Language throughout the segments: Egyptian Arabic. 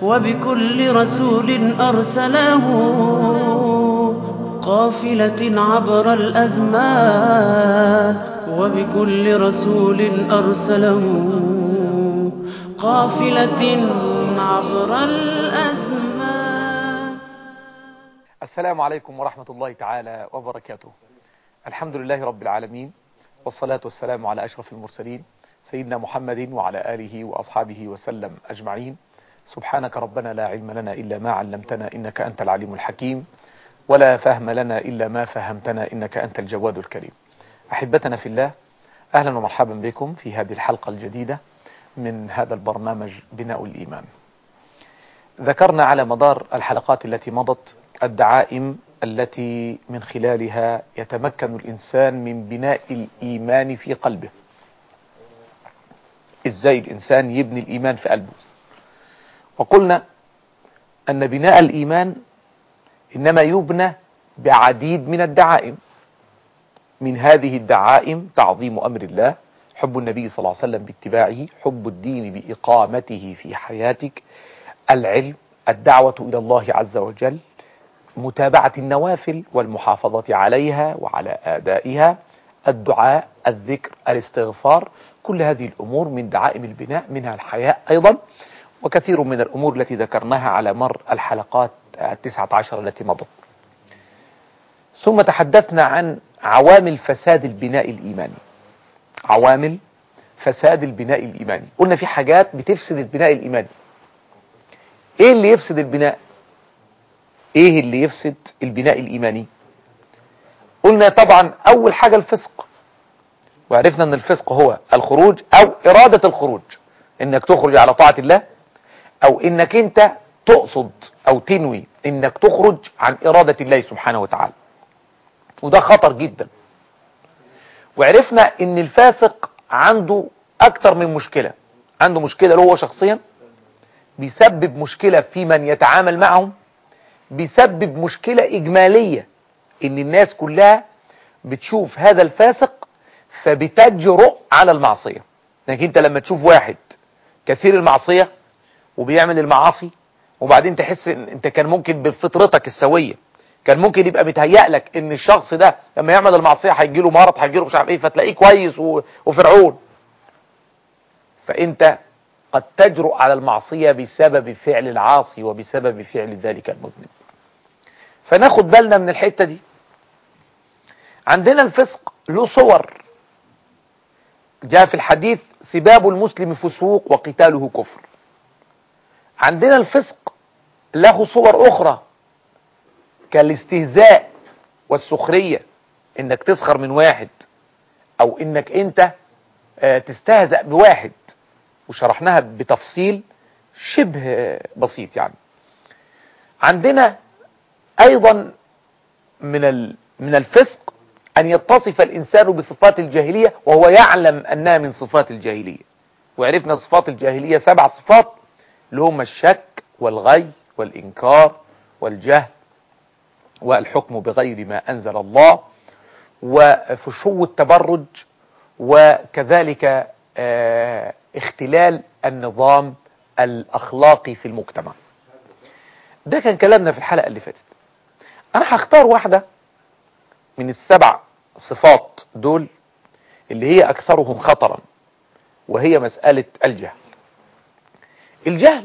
وبكل رسول أرسله قافلة عبر الأزمان وبكل رسول أرسله قافلة عبر الأزمان السلام عليكم ورحمة الله تعالى وبركاته الحمد لله رب العالمين والصلاة والسلام على أشرف المرسلين سيدنا محمد وعلى آله وأصحابه وسلم أجمعين سبحانك ربنا لا علم لنا إلا ما علمتنا إنك أنت العليم الحكيم ولا فهم لنا إلا ما فهمتنا إنك أنت الجواد الكريم أحبتنا في الله أهلا ومرحبا بكم في هذه الحلقة الجديدة من هذا البرنامج بناء الإيمان ذكرنا على مدار الحلقات التي مضت الدعائم التي من خلالها يتمكن الإنسان من بناء الإيمان في قلبه إزاي الإنسان يبني الإيمان في قلبه وقلنا أن بناء الإيمان إنما يبنى بعديد من الدعائم من هذه الدعائم تعظيم أمر الله حب النبي صلى الله عليه وسلم باتباعه حب الدين بإقامته في حياتك العلم الدعوة إلى الله عز وجل متابعة النوافل والمحافظة عليها وعلى آدائها الدعاء الذكر الاستغفار كل هذه الأمور من دعائم البناء منها الحياء أيضا وكثير من الأمور التي ذكرناها على مر الحلقات التسعة عشر التي مضت ثم تحدثنا عن عوامل فساد البناء الإيماني عوامل فساد البناء الإيماني قلنا في حاجات بتفسد البناء الإيماني ايه اللي يفسد البناء ايه اللي يفسد البناء الإيماني قلنا طبعا أول حاجة الفسق وعرفنا أن الفسق هو الخروج أو إرادة الخروج إنك تخرج على طاعة الله أو إنك أنت تقصد أو تنوي إنك تخرج عن إرادة الله سبحانه وتعالى وده خطر جدا وعرفنا إن الفاسق عنده أكتر من مشكلة عنده مشكلة له هو شخصيا بيسبب مشكلة في من يتعامل معهم بيسبب مشكلة إجمالية إن الناس كلها بتشوف هذا الفاسق فبتجرؤ على المعصية لكن انت لما تشوف واحد كثير المعصية وبيعمل المعاصي وبعدين تحس ان انت كان ممكن بفطرتك السوية كان ممكن يبقى متهيأ لك ان الشخص ده لما يعمل المعصية هيجي له مرض هيجي له مش عارف ايه فتلاقيه كويس و... وفرعون فانت قد تجرؤ على المعصية بسبب فعل العاصي وبسبب فعل ذلك المذنب فناخد بالنا من الحتة دي عندنا الفسق له صور جاء في الحديث سباب المسلم فسوق وقتاله كفر عندنا الفسق له صور أخرى كالاستهزاء والسخرية انك تسخر من واحد او انك انت تستهزأ بواحد وشرحناها بتفصيل شبه بسيط يعني عندنا ايضا من من الفسق أن يتصف الإنسان بصفات الجاهلية وهو يعلم أنها من صفات الجاهلية وعرفنا صفات الجاهلية سبع صفات اللي هم الشك والغي والإنكار والجهل والحكم بغير ما أنزل الله وفشو التبرج وكذلك اختلال النظام الأخلاقي في المجتمع ده كان كلامنا في الحلقة اللي فاتت أنا هختار واحدة من السبع صفات دول اللي هي أكثرهم خطرا وهي مسألة الجهل الجهل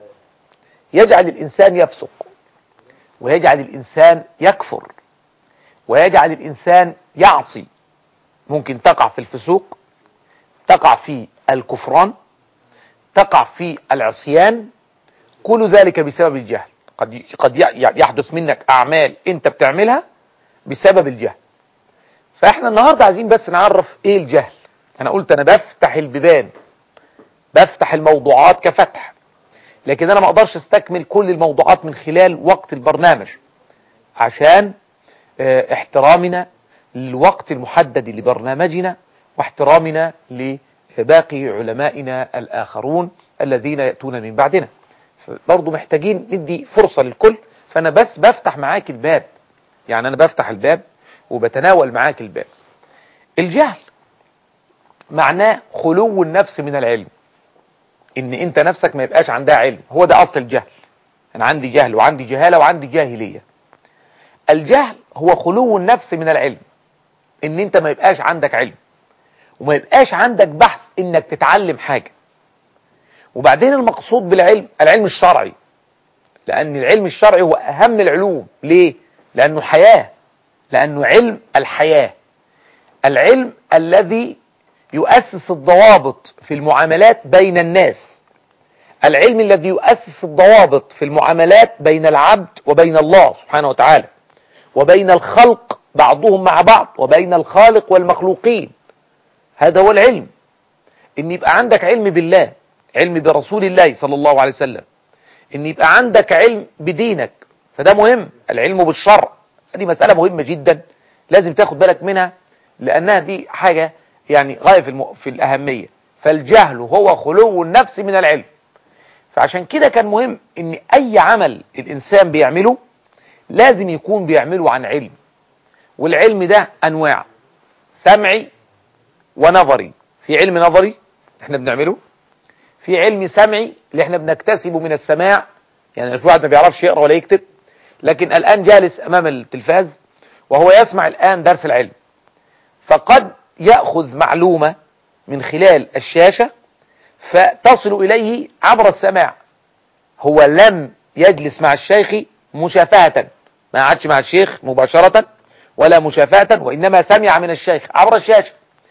يجعل الإنسان يفسق ويجعل الإنسان يكفر ويجعل الإنسان يعصي ممكن تقع في الفسوق تقع في الكفران تقع في العصيان كل ذلك بسبب الجهل قد قد يحدث منك أعمال أنت بتعملها بسبب الجهل فاحنا النهاردة عايزين بس نعرف ايه الجهل انا قلت انا بفتح البيبان بفتح الموضوعات كفتح لكن انا ما اقدرش استكمل كل الموضوعات من خلال وقت البرنامج عشان اه احترامنا للوقت المحدد لبرنامجنا واحترامنا لباقي علمائنا الاخرون الذين يأتون من بعدنا برضو محتاجين ندي فرصة للكل فانا بس بفتح معاك الباب يعني انا بفتح الباب وبتناول معاك الباب الجهل معناه خلو النفس من العلم ان انت نفسك ما يبقاش عندها علم هو ده اصل الجهل انا عندي جهل وعندي جهالة وعندي جاهلية الجهل هو خلو النفس من العلم ان انت ما يبقاش عندك علم وما يبقاش عندك بحث انك تتعلم حاجة وبعدين المقصود بالعلم العلم الشرعي لان العلم الشرعي هو اهم العلوم ليه لانه حياة لانه علم الحياة العلم الذي يؤسس الضوابط في المعاملات بين الناس العلم الذي يؤسس الضوابط في المعاملات بين العبد وبين الله سبحانه وتعالى وبين الخلق بعضهم مع بعض وبين الخالق والمخلوقين هذا هو العلم ان يبقى عندك علم بالله علم برسول الله صلى الله عليه وسلم ان يبقى عندك علم بدينك فده مهم العلم بالشرع هذه مسألة مهمة جدا لازم تاخد بالك منها لأنها دي حاجة يعني غاية في, الم... في الأهمية فالجهل هو خلو النفس من العلم فعشان كده كان مهم ان اي عمل الانسان بيعمله لازم يكون بيعمله عن علم والعلم ده انواع سمعي ونظري في علم نظري احنا بنعمله في علم سمعي اللي احنا بنكتسبه من السماع يعني الواحد ما بيعرفش يقرا ولا يكتب لكن الان جالس امام التلفاز وهو يسمع الان درس العلم فقد ياخذ معلومه من خلال الشاشه فتصل إليه عبر السماع هو لم يجلس مع الشيخ مشافهة ما عادش مع الشيخ مباشرة ولا مشافهة وإنما سمع من الشيخ عبر الشاشة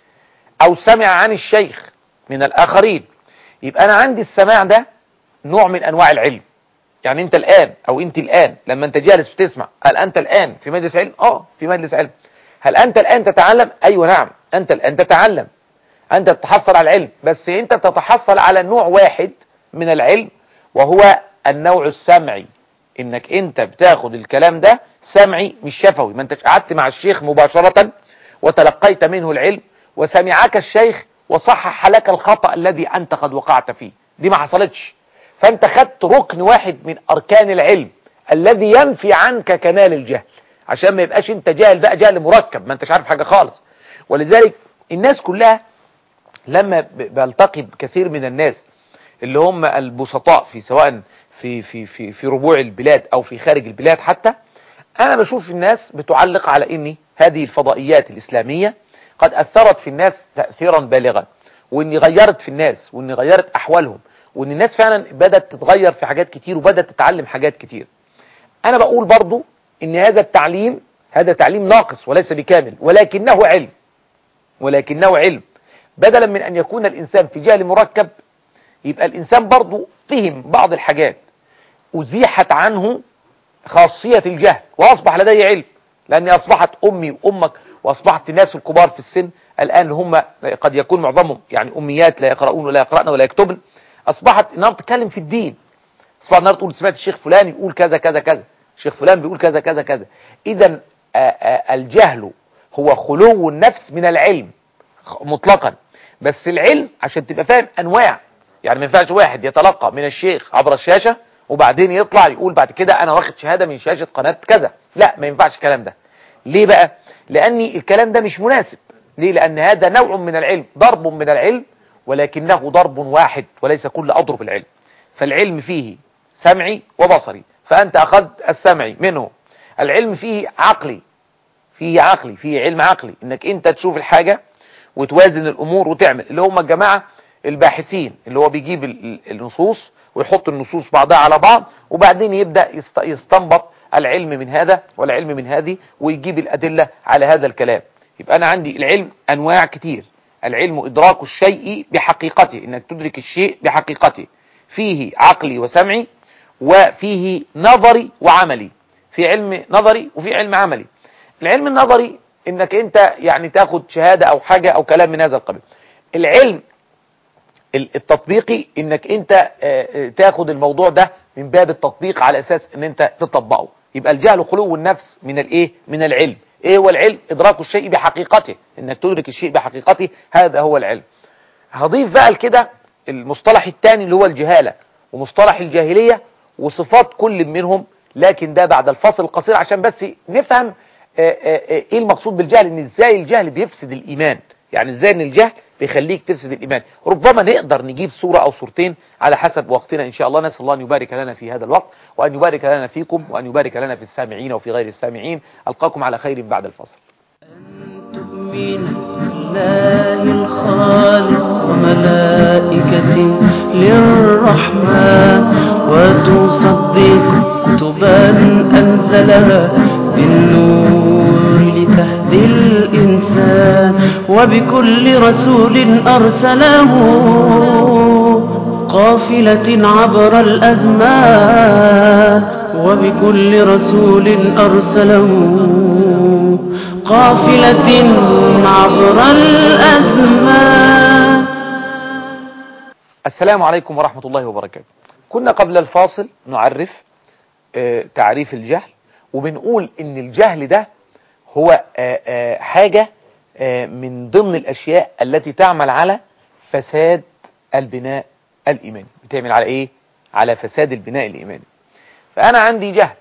أو سمع عن الشيخ من الآخرين يبقى أنا عندي السماع ده نوع من أنواع العلم يعني أنت الآن أو أنت الآن لما أنت جالس بتسمع هل أنت الآن في مجلس علم؟ آه في مجلس علم هل أنت الآن تتعلم؟ أيوة نعم أنت الآن تتعلم أنت تتحصل على العلم بس أنت بتتحصل على نوع واحد من العلم وهو النوع السمعي إنك أنت بتاخد الكلام ده سمعي مش شفوي ما أنتش قعدت مع الشيخ مباشرة وتلقيت منه العلم وسمعك الشيخ وصحح لك الخطأ الذي أنت قد وقعت فيه دي ما حصلتش فأنت خدت ركن واحد من أركان العلم الذي ينفي عنك كمال الجهل عشان ما يبقاش انت جاهل بقى جهل مركب ما انتش عارف حاجة خالص ولذلك الناس كلها لما بلتقي بكثير من الناس اللي هم البسطاء في سواء في في في في ربوع البلاد او في خارج البلاد حتى انا بشوف الناس بتعلق على ان هذه الفضائيات الاسلاميه قد اثرت في الناس تاثيرا بالغا وان غيرت في الناس وان غيرت احوالهم وان الناس فعلا بدات تتغير في حاجات كتير وبدات تتعلم حاجات كتير انا بقول برضو ان هذا التعليم هذا تعليم ناقص وليس بكامل ولكنه علم ولكنه علم بدلا من أن يكون الإنسان في جهل مركب يبقى الإنسان برضو فهم بعض الحاجات أزيحت عنه خاصية الجهل وأصبح لديه علم لأن أصبحت أمي وأمك وأصبحت الناس الكبار في السن الآن هم قد يكون معظمهم يعني أميات لا يقرؤون ولا يقرأن ولا يكتبن أصبحت النهارده تتكلم في الدين أصبحت النهارده تقول سمعت الشيخ فلان يقول كذا كذا كذا الشيخ فلان بيقول كذا كذا كذا إذا الجهل هو خلو النفس من العلم مطلقا بس العلم عشان تبقى فاهم انواع يعني ما ينفعش واحد يتلقى من الشيخ عبر الشاشة وبعدين يطلع يقول بعد كده انا واخد شهادة من شاشة قناة كذا لا ما ينفعش الكلام ده ليه بقى لان الكلام ده مش مناسب ليه لان هذا نوع من العلم ضرب من العلم ولكنه ضرب واحد وليس كل اضرب العلم فالعلم فيه سمعي وبصري فانت اخذت السمعي منه العلم فيه عقلي فيه عقلي فيه علم عقلي انك انت تشوف الحاجة وتوازن الامور وتعمل اللي هم الجماعة الباحثين اللي هو بيجيب النصوص ويحط النصوص بعضها على بعض وبعدين يبدأ يستنبط العلم من هذا والعلم من هذه ويجيب الأدلة على هذا الكلام يبقى أنا عندي العلم أنواع كتير العلم إدراك الشيء بحقيقته إنك تدرك الشيء بحقيقته فيه عقلي وسمعي وفيه نظري وعملي في علم نظري وفي علم عملي العلم النظري انك انت يعني تاخد شهادة او حاجة او كلام من هذا القبيل العلم التطبيقي انك انت تاخد الموضوع ده من باب التطبيق على اساس ان انت تطبقه يبقى الجهل خلو النفس من الايه من العلم ايه هو العلم ادراك الشيء بحقيقته انك تدرك الشيء بحقيقته هذا هو العلم هضيف بقى لكده المصطلح الثاني اللي هو الجهالة ومصطلح الجاهلية وصفات كل منهم لكن ده بعد الفصل القصير عشان بس نفهم ايه المقصود بالجهل ان ازاي الجهل بيفسد الايمان يعني ازاي ان الجهل بيخليك تفسد الايمان ربما نقدر نجيب صوره او صورتين على حسب وقتنا ان شاء الله نسال الله ان يبارك لنا في هذا الوقت وان يبارك لنا فيكم وان يبارك لنا في السامعين وفي غير السامعين القاكم على خير بعد الفصل تؤمن بالله الخالق وملائكته للرحمن وتصدق كتبا أنزلها بالنور لتهدي الإنسان وبكل رسول أرسله قافلة عبر الأزمان وبكل رسول أرسله قافلة عبر الأزمان السلام عليكم ورحمة الله وبركاته كنا قبل الفاصل نعرف آه، تعريف الجهل وبنقول ان الجهل ده هو آه، آه، حاجة آه، من ضمن الاشياء التي تعمل على فساد البناء الايماني بتعمل على ايه على فساد البناء الايماني فانا عندي جهل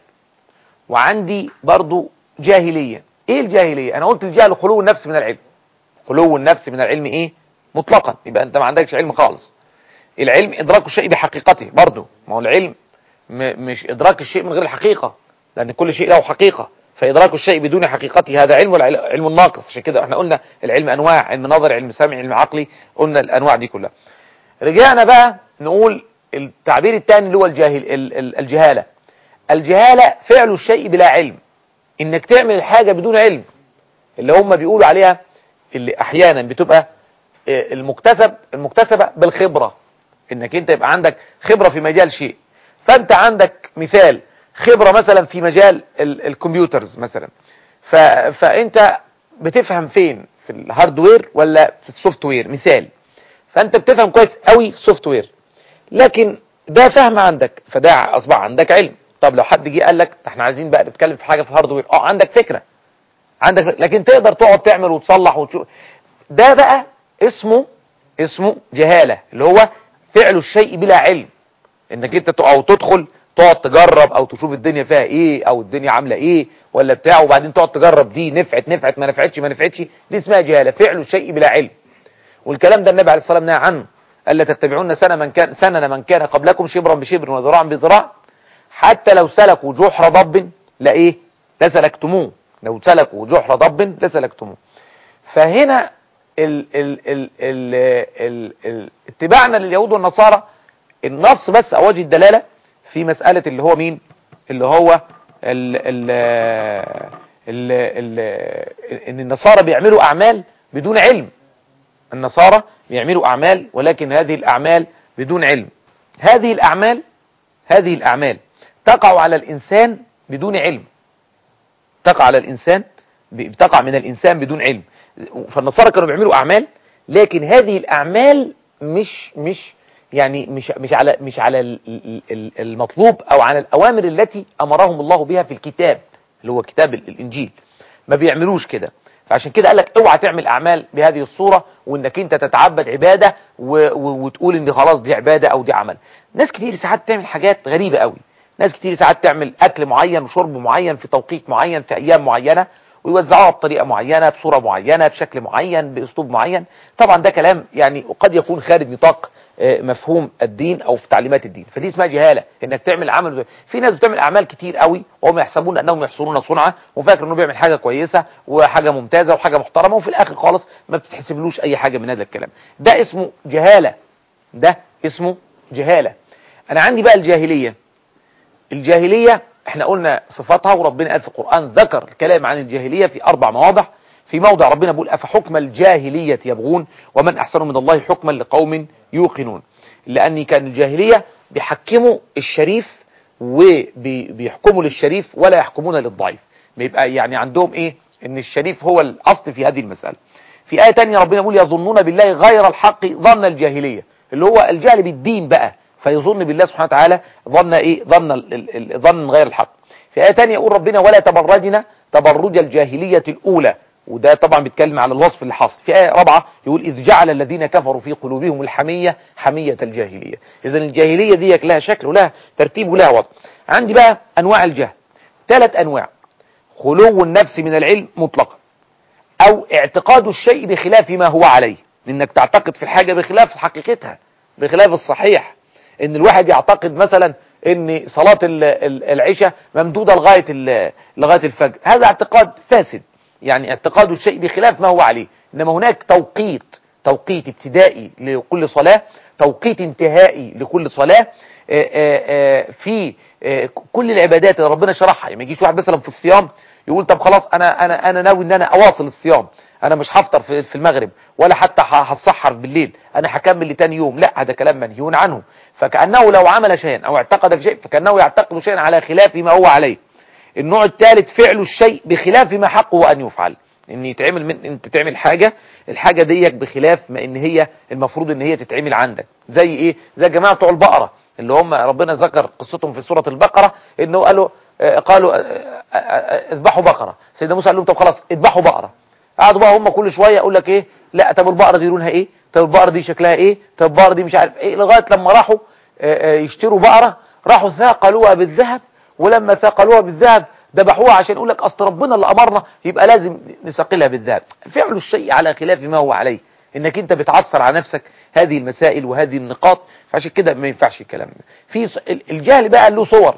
وعندي برضو جاهلية ايه الجاهلية انا قلت الجهل خلو النفس من العلم خلو النفس من العلم ايه مطلقا يبقى انت ما عندكش علم خالص العلم ادراك الشيء بحقيقته برضه ما هو العلم م- مش ادراك الشيء من غير الحقيقة لان كل شيء له حقيقة فادراك الشيء بدون حقيقته هذا علم ولا عل- علم ناقص عشان كده احنا قلنا العلم انواع علم نظري علم سمعي علم عقلي قلنا الانواع دي كلها رجعنا بقى نقول التعبير الثاني اللي هو الجاهل ال- ال- الجهالة الجهالة فعل الشيء بلا علم انك تعمل الحاجة بدون علم اللي هم بيقولوا عليها اللي احيانا بتبقى آه، المكتسب المكتسبة بالخبرة انك انت يبقى عندك خبرة في مجال شيء فانت عندك مثال خبرة مثلا في مجال ال- الكمبيوترز مثلا ف... فانت بتفهم فين في الهاردوير ولا في السوفت وير مثال فانت بتفهم كويس قوي في السوفت وير لكن ده فهم عندك فده اصبح عندك علم طب لو حد جه قال لك احنا عايزين بقى نتكلم في حاجه في الهاردوير اه عندك فكره عندك لكن تقدر تقعد تعمل وتصلح وتشوف ده بقى اسمه اسمه جهاله اللي هو فعل الشيء بلا علم انك انت ت- او تدخل تقعد تجرب او تشوف الدنيا فيها ايه او الدنيا عامله ايه ولا بتاع وبعدين تقعد تجرب دي نفعت نفعت ما نفعتش ما نفعتش دي اسمها جهاله فعل الشيء بلا علم والكلام ده النبي عليه الصلاه والسلام نهى عنه الا تتبعون سنه من كان سنن من كان قبلكم شبرا بشبر وذراعا بذراع حتى لو سلكوا جحر ضب لا ايه لسلكتموه لو سلكوا جحر ضب لسلكتموه فهنا ال ال ال ال ال ال اتباعنا لليهود والنصارى النص بس او وجه الدلاله في مساله اللي هو مين اللي هو ال ال ال ال ان النصارى بيعملوا اعمال بدون علم النصارى بيعملوا اعمال ولكن هذه الاعمال بدون علم هذه الاعمال هذه الاعمال تقع على الانسان بدون علم تقع على الانسان بتقع من الانسان بدون علم فالنصارى كانوا بيعملوا اعمال لكن هذه الاعمال مش مش يعني مش مش على مش على ال- ال- ال- المطلوب او على الاوامر التي امرهم الله بها في الكتاب اللي هو كتاب ال- الانجيل ما بيعملوش كده فعشان كده قال لك اوعى تعمل اعمال بهذه الصوره وانك انت تتعبد عباده و و وتقول ان خلاص دي عباده او دي عمل ناس كتير ساعات تعمل حاجات غريبه قوي ناس كتير ساعات تعمل اكل معين وشرب معين في توقيت معين في ايام معينه ويوزعوها بطريقه معينه بصوره معينه بشكل معين باسلوب معين طبعا ده كلام يعني قد يكون خارج نطاق آه، مفهوم الدين او في تعليمات الدين فدي اسمها جهاله انك تعمل عمل في ناس بتعمل اعمال كتير قوي وهم يحسبون انهم يحصرون صنعه وفاكر انه بيعمل حاجه كويسه وحاجه ممتازه وحاجه محترمه وفي الاخر خالص ما بتتحسبلوش اي حاجه من هذا الكلام ده اسمه جهاله ده اسمه جهاله انا عندي بقى الجاهليه الجاهلية احنا قلنا صفاتها وربنا قال في القرآن ذكر الكلام عن الجاهلية في أربع مواضع في موضع ربنا بيقول أفحكم الجاهلية يبغون ومن أحسن من الله حكما لقوم يوقنون لأن كان الجاهلية بيحكموا الشريف وبيحكموا للشريف ولا يحكمون للضعيف بيبقى يعني عندهم ايه ان الشريف هو الأصل في هذه المسألة في آية تانية ربنا يقول يظنون بالله غير الحق ظن الجاهلية اللي هو الجهل بالدين بقى فيظن بالله سبحانه وتعالى ظن ايه ظن ال- ال- ال- ظن غير الحق في آية تانية يقول ربنا ولا تبرجنا تبرج الجاهلية الأولى وده طبعا بيتكلم على الوصف اللي حصل في آية رابعة يقول إذ جعل الذين كفروا في قلوبهم الحمية حمية الجاهلية إذا الجاهلية دي لها شكل ولها ترتيب ولها وضع عندي بقى أنواع الجهل ثلاث أنواع خلو النفس من العلم مطلقا أو اعتقاد الشيء بخلاف ما هو عليه انك تعتقد في الحاجة بخلاف حقيقتها بخلاف الصحيح ان الواحد يعتقد مثلا ان صلاة ال- ال- العشاء ممدودة لغاية ال- لغاية الفجر هذا اعتقاد فاسد يعني اعتقاد الشيء بخلاف ما هو عليه انما هناك توقيت توقيت ابتدائي لكل صلاة توقيت انتهائي لكل صلاة آه، آه، آه، في آه، كل العبادات اللي ربنا شرحها يعني ما يجيش واحد مثلا في الصيام يقول طب خلاص انا انا انا ناوي ان انا اواصل الصيام انا مش هفطر في في المغرب ولا حتى ه- هتسحر بالليل انا هكمل لتاني يوم لا هذا كلام منهي عنه فكانه لو عمل شيئا او اعتقد في شيء فكانه يعتقد شيئا على خلاف ما هو عليه النوع الثالث فعل الشيء بخلاف ما حقه ان يفعل ان يتعمل من انت تعمل حاجه الحاجه ديك بخلاف ما ان هي المفروض ان هي تتعمل عندك زي ايه زي جماعه بتوع البقره اللي هم ربنا ذكر قصتهم في سوره البقره انه قالوا آه، قالوا آه، آه، آه، اذبحوا بقره سيدنا موسى قال لهم طب خلاص اذبحوا بقره قعدوا بقى هم كل شويه يقول لك ايه لا طب البقره دي لونها ايه طب البقره دي شكلها ايه طب البقره دي مش عارف ايه لغايه لما راحوا آه، آه، يشتروا بقره راحوا ثاقلوها بالذهب ولما ثاقلوها بالذهب ذبحوها عشان يقول لك اصل ربنا اللي امرنا يبقى لازم نثقلها بالذهب فعل الشيء على خلاف ما هو عليه انك انت بتعثر على نفسك هذه المسائل وهذه النقاط فعشان كده ما ينفعش الكلام ده في ص- الجهل بقى له صور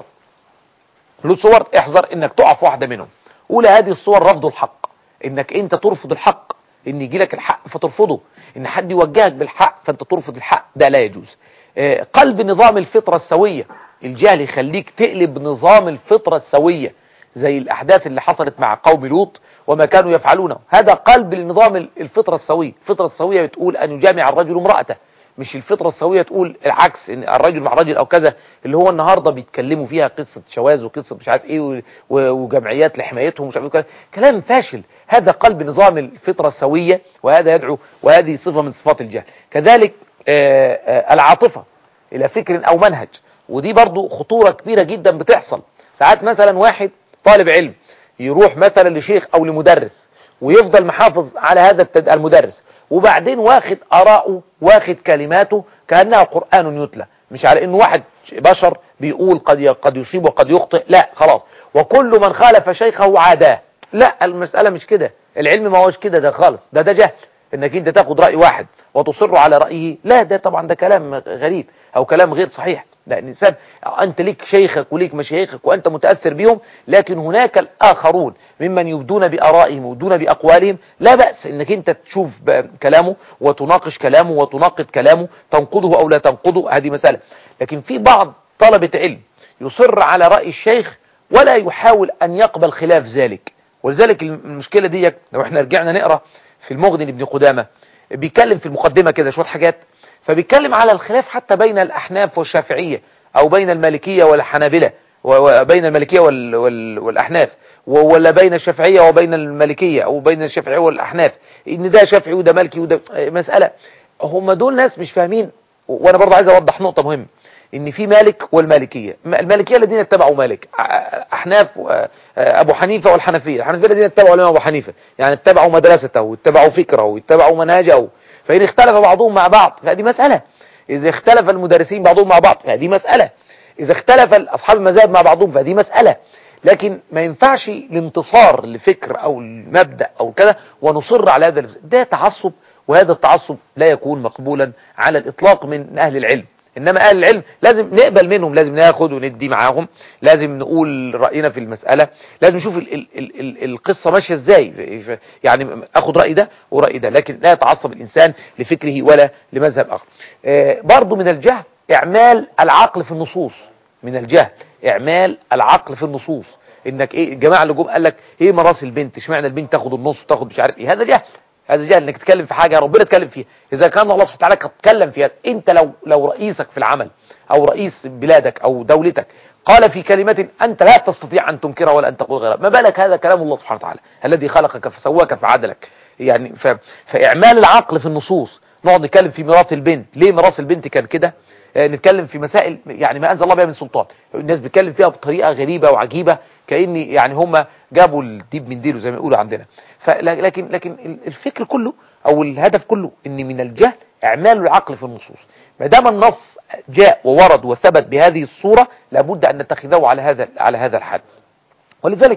له صور احذر انك تقع في واحده منهم اولى هذه الصور رفض الحق انك انت ترفض الحق ان يجي لك الحق فترفضه ان حد يوجهك بالحق فانت ترفض الحق ده لا يجوز آه، قلب نظام الفطره السويه الجهل يخليك تقلب نظام الفطره السويه زي الاحداث اللي حصلت مع قوم لوط وما كانوا يفعلونه هذا قلب لنظام الفطره السويه الفطره السويه بتقول ان يجامع الرجل امراته مش الفطره السويه تقول العكس ان الرجل مع الرجل او كذا اللي هو النهارده بيتكلموا فيها قصه شواذ وقصه مش عارف ايه و- و- وجمعيات لحمايتهم مش عارف إيه كلام- كلام فاشل هذا قلب نظام الفطره السويه وهذا يدعو وهذه صفه من صفات الجهل كذلك آه، آه، العاطفه الى فكر او منهج ودي برضو خطوره كبيره جدا بتحصل ساعات مثلا واحد طالب علم يروح مثلا لشيخ او لمدرس ويفضل محافظ على هذا التد- المدرس وبعدين واخد آراءه واخد كلماته كأنها قرآن يتلى مش على انه واحد بشر بيقول قد ي- قد يصيب وقد يخطئ لا خلاص وكل من خالف شيخه عاداه لا المسألة مش كده العلم ما هوش كده ده خالص ده ده جهل انك انت تاخد رأي واحد وتصر على رأيه لا ده طبعا ده كلام غريب او كلام غير صحيح لا الانسان انت ليك شيخك وليك مشايخك وانت متاثر بهم لكن هناك الاخرون ممن يبدون بارائهم ويبدون باقوالهم لا باس انك انت تشوف ب- كلامه وتناقش كلامه وتناقض كلامه تنقضه او لا تنقضه هذه مساله لكن في بعض طلبه علم يصر على راي الشيخ ولا يحاول ان يقبل خلاف ذلك ولذلك المشكله دي لو احنا رجعنا نقرا في المغني لابن قدامه بيتكلم في المقدمه كده شويه حاجات فبيتكلم على الخلاف حتى بين الأحناف والشافعية أو بين المالكية والحنابلة و- وبين المالكية وال وال والأحناف و- ولا بين الشافعية وبين المالكية أو بين الشافعية والأحناف إن ده شافعي وده مالكي وده مسألة هم دول ناس مش فاهمين وأنا برضه عايز أوضح نقطة مهمة ان في مالك والمالكيه م- المالكيه الذين اتبعوا مالك ع- احناف و- ابو حنيفه والحنفيه الحنفيه الذين اتبعوا الامام ابو حنيفه يعني اتبعوا مدرسته واتبعوا فكره واتبعوا منهجه فان اختلف بعضهم مع بعض فهذه مساله اذا اختلف المدرسين بعضهم مع بعض فهذه مساله اذا اختلف اصحاب المذاهب مع بعضهم فهذه مساله لكن ما ينفعش الانتصار لفكر او المبدا او كذا ونصر على هذا الف- ده تعصب وهذا التعصب لا يكون مقبولا على الاطلاق من اهل العلم انما اهل العلم لازم نقبل منهم لازم ناخد وندي معاهم لازم نقول راينا في المساله لازم نشوف ال ال ال ال القصه ماشيه ازاي ف- ف- يعني اخد راي ده وراي ده لكن لا يتعصب الانسان لفكره ولا لمذهب اخر آه، برضو من الجهل اعمال العقل في النصوص من الجهل اعمال العقل في النصوص انك ايه الجماعه اللي جم قال لك ايه مراس البنت اشمعنى البنت تاخد النص وتاخد مش عارف ايه هذا جهل هذا جهل انك تتكلم في حاجه ربنا اتكلم فيها اذا كان الله سبحانه وتعالى اتكلم فيها انت لو لو رئيسك في العمل او رئيس بلادك او دولتك قال في كلمة أنت لا تستطيع أن تنكرها ولا أن تقول غيرها ما بالك هذا كلام الله سبحانه وتعالى الذي خلقك فسواك فعدلك يعني ف... فإعمال العقل في النصوص نقعد نتكلم في ميراث البنت ليه ميراث البنت كان كده آه، نتكلم في مسائل يعني ما أنزل الله بها من سلطان الناس بتتكلم فيها بطريقة غريبة وعجيبة كأن يعني هم جابوا الديب من ديله زي ما يقولوا عندنا فلكن لكن الفكر كله أو الهدف كله إن من الجهل إعمال العقل في النصوص ما دام النص جاء وورد وثبت بهذه الصورة لابد أن نتخذه على هذا على هذا الحال ولذلك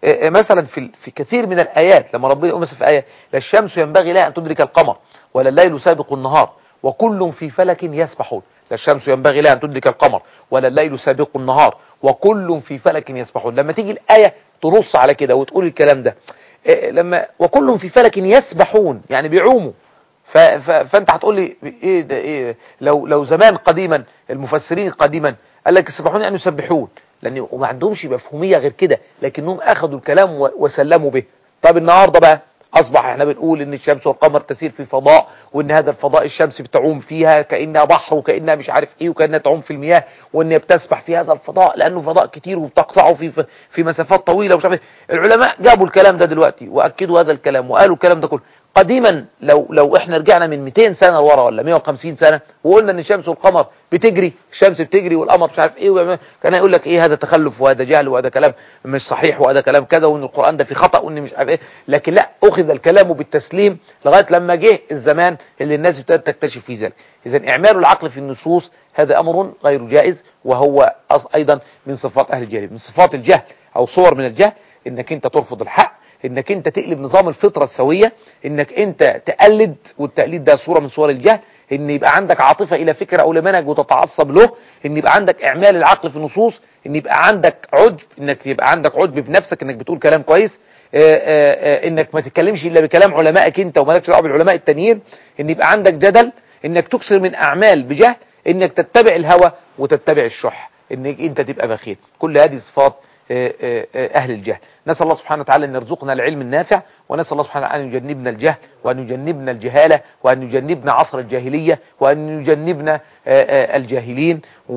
آه، آه، مثلا في في كثير من الآيات لما ربنا يقول مثلا في آية لا الشمس ينبغي لها أن تدرك القمر ولا الليل سابق النهار وكل في فلك يسبحون لا الشمس ينبغي لها أن تدرك القمر ولا الليل سابق النهار وكل في فلك يسبحون لما تيجي الآية تنص على كده وتقول الكلام ده آه، لما وكل في فلك يسبحون يعني بيعوموا ف ف فانت هتقول لي ايه ده ايه لو لو زمان قديما المفسرين قديما قال لك يسبحون يعني يسبحون لان وما عندهمش مفهوميه غير كده لكنهم اخذوا الكلام و- وسلموا به طب النهارده بقى اصبح احنا بنقول ان الشمس والقمر تسير في فضاء وان هذا الفضاء الشمس بتعوم فيها كانها بحر وكانها مش عارف ايه وكانها تعوم في المياه وان هي بتسبح في هذا الفضاء لانه فضاء كتير وبتقطعه في في مسافات طويله ومش عارف ايه العلماء جابوا الكلام ده دلوقتي واكدوا هذا الكلام وقالوا الكلام ده كله قديما لو لو احنا رجعنا من 200 سنه ورا ولا 150 سنه وقلنا ان الشمس والقمر بتجري الشمس بتجري والقمر مش عارف ايه ويعمل- كان هيقول لك ايه هذا تخلف وهذا جهل وهذا كلام مش صحيح وهذا كلام كذا وان القران ده فيه خطا وان مش عارف ايه لكن لا اخذ الكلام بالتسليم لغايه لما جه الزمان اللي الناس ابتدت تكتشف فيه ذلك اذا اعمال العقل في النصوص هذا امر غير جائز وهو أص- ايضا من صفات اهل الجهل من صفات الجهل او صور من الجهل انك انت ترفض الحق انك انت تقلب نظام الفطرة السوية انك انت تقلد والتقليد ده صورة من صور الجهل ان يبقى عندك عاطفة الى فكرة او لمنهج وتتعصب له ان يبقى عندك اعمال العقل في النصوص ان يبقى عندك عجب انك يبقى عندك عجب بنفسك انك بتقول كلام كويس آه، آه، آه، انك ما تتكلمش الا بكلام علمائك انت ومالكش دعوه بالعلماء التانيين ان يبقى عندك جدل انك تكثر من اعمال بجهل انك تتبع الهوى وتتبع الشح انك انت تبقى بخيل كل هذه صفات آه، آه، آه، أهل الجهل نسأل الله سبحانه وتعالى أن يرزقنا العلم النافع ونسأل الله سبحانه وتعالى أن يجنبنا الجهل وأن يجنبنا الجهالة وأن يجنبنا عصر الجاهلية وأن يجنبنا آه، آه، الجاهلين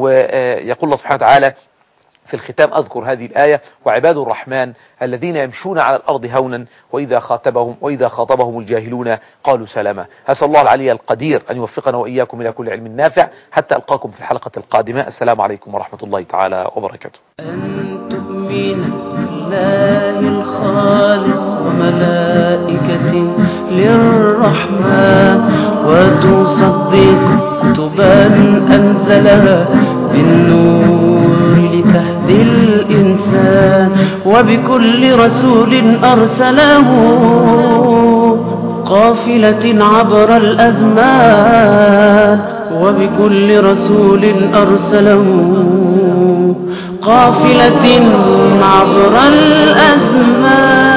ويقول الله سبحانه وتعالى في الختام أذكر هذه الآية وعباد الرحمن الذين يمشون على الأرض هونا وإذا خاطبهم وإذا خاطبهم الجاهلون قالوا سلاما أسأل الله العلي القدير أن يوفقنا وإياكم إلى كل علم نافع حتى ألقاكم في الحلقة القادمة السلام عليكم ورحمة الله تعالى وبركاته أن تؤمن بالله الخالق وملائكته للرحمن وتصدق كتبا أنزلها بالنور لتهدي الإنسان وبكل رسول أرسله قافلة عبر الأزمان وبكل رسول أرسله قافلة عبر الأزمان